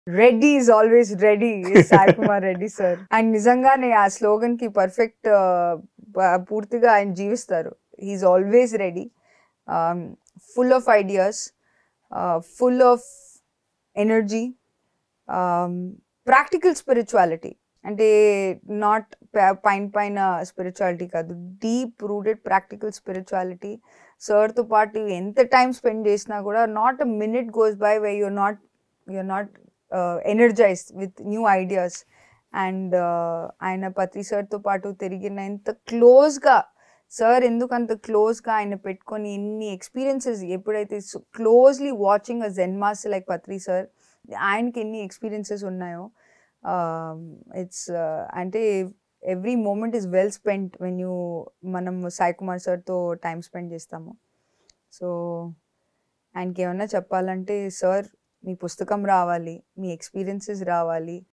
Reddy is always ready Sai Kumar Reddy sir and నిజంగానే ఆ slogan కి పర్ఫెక్ట్ పూర్తిగా ఆయన జీవిస్తారు he is always ready full of ideas full of energy practical spirituality అంటే నాట్ పైన పైన స్పిరిచువాలిటీ కాదు డీప్ రూటెడ్ ప్రాక్టికల్ స్పిరిచువాలిటీ సార్తో పాటు ఎంత టైం స్పెండ్ చేసినా కూడా not a minute goes by why you're not you're not energized with new ideas and ఆయన పత్రి సార్తో పాటు తిరిగిన ఎంత క్లోజ్గా సార్ ఎందుకు అంత క్లోజ్గా ఆయన పెట్టుకొని ఎన్ని ఎక్స్పీరియన్సెస్ ఎప్పుడైతే closely watching a zen master like Patri sir ఆయనకి ఎన్ని ఎక్స్పీరియన్సెస్ ఉన్నాయో ఇట్స్ అంటే every moment is well spend when you మనం సాయి కుమార్ సార్తో టైం స్పెండ్ చేస్తాము సో ఆయనకి ఏమన్నా చెప్పాలంటే సార్ మీ పుస్తకం రావాలి మీ ఎక్స్పీరియన్సెస్ రావాలి